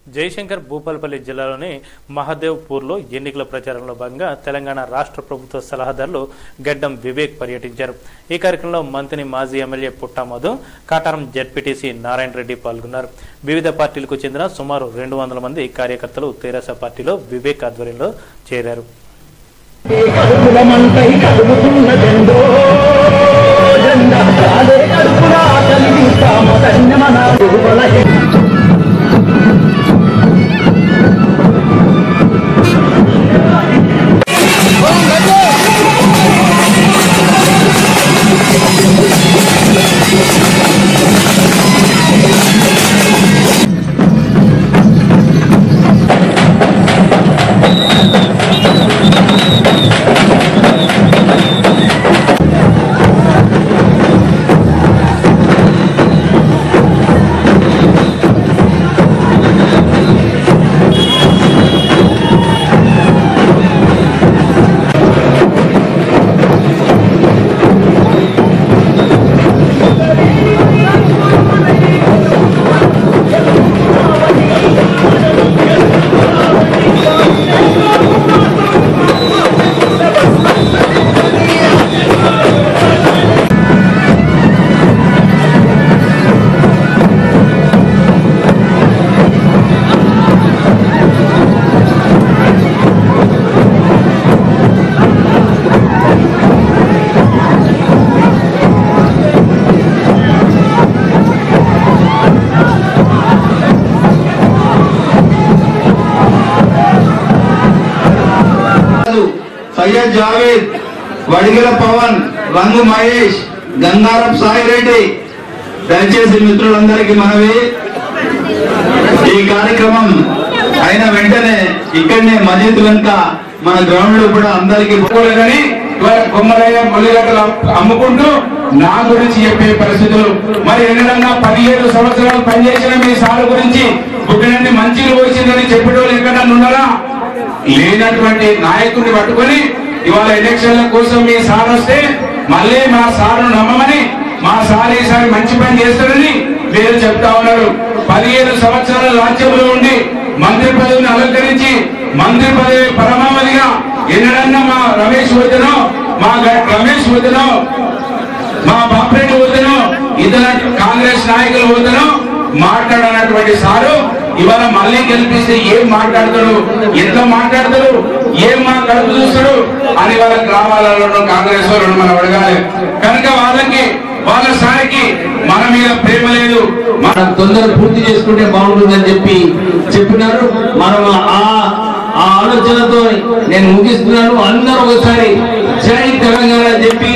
జయశంకర్ భూపాలపల్లి జిల్లాలోని మహదేవ్పూర్లో ఎన్నికల ప్రచారంలో భాగంగా తెలంగాణ రాష్ట్ర ప్రభుత్వ సలహాదారులు గడ్డం వివేక్ పర్యటించారు ఈ కార్యక్రమంలో మంత్రి మాజీ ఎమ్మెల్యే పుట్టామధు కాటారం జెడ్పీటీసీ నారాయణ రెడ్డి పాల్గొన్నారు వివిధ పార్టీలకు చెందిన సుమారు రెండు వందల మంది కార్యకర్తలు తెరాస పార్టీలో వివేక్ ఆధ్వర్యంలో చేరారు కడుపులమంటై కదులుతున్నదెందో జెండా అదే కడుపులా కలిగిస్తామ కన్యమన యువలహి సయ్యద్ జావేద్ వడిగల పవన్ రంగు మహేష్ గంగారం సాయిరెడ్డి దయచేసి మిత్రులందరికీ మనవి ఈ కార్యక్రమం అయిన వెంటనే ఇక్కడనే మజీద్ వెనుక మన గ్రౌండ్ లో కూడా అందరికీ ఒప్పుకోలేదని బొమ్మలయ్య మొలిగట్టలు అమ్ముకుంటూ నా గురించి చెప్పే పరిస్థితులు మరి ఎన్నడన్నా పదిహేడు సంవత్సరాలు పనిచేసిన మీ సార్ గురించి బుక్కినండి మంచిలు వచ్చిందని చెప్పేటోళ్ళు ఎక్కడన్నా ఉన్నారా లేనటువంటి నాయకుడిని పట్టుకొని ఇవాళ ఎలక్షన్ల కోసం మీ సార్ వస్తే మళ్ళీ మా సార్ను నమ్మమని మా సార్ ఈసారి మంచి పని చేస్తారని మీరు చెప్తా ఉన్నారు పదిహేను సంవత్సరాల రాజ్యంలో ఉండి మంత్రి పదవిని అలంకరించి మంత్రి పదవి పరమావధిగా ఎన్నడన్నా మా రమేష్ వద్దనో మా గ- రమేష్ వద్దనో మా బాపరెడ్డి వద్దనో ఇతర కాంగ్రెస్ నాయకులు వద్దనో మాట్లాడనటువంటి సారు ఇవాళ మళ్ళీ గెలిపిస్తే ఏం మాట్లాడతాడు ఎంత మాట్లాడతాడు ఏం మా కడుపు చూస్తాడు అని వాళ్ళ గ్రామాలలో కాంగ్రెస్ వాళ్ళు మనం అడగాలి కనుక వాళ్ళకి వాళ్ళ స్థాయికి మన మీద ప్రేమ లేదు మనం తొందర పూర్తి చేసుకుంటే బాగుంటుందని చెప్పి చెప్పినారు మనం ఆ ఆ ఆలోచనతో నేను ముగిస్తున్నాను అందరూ ఒకసారి జై తెలంగాణ అని చెప్పి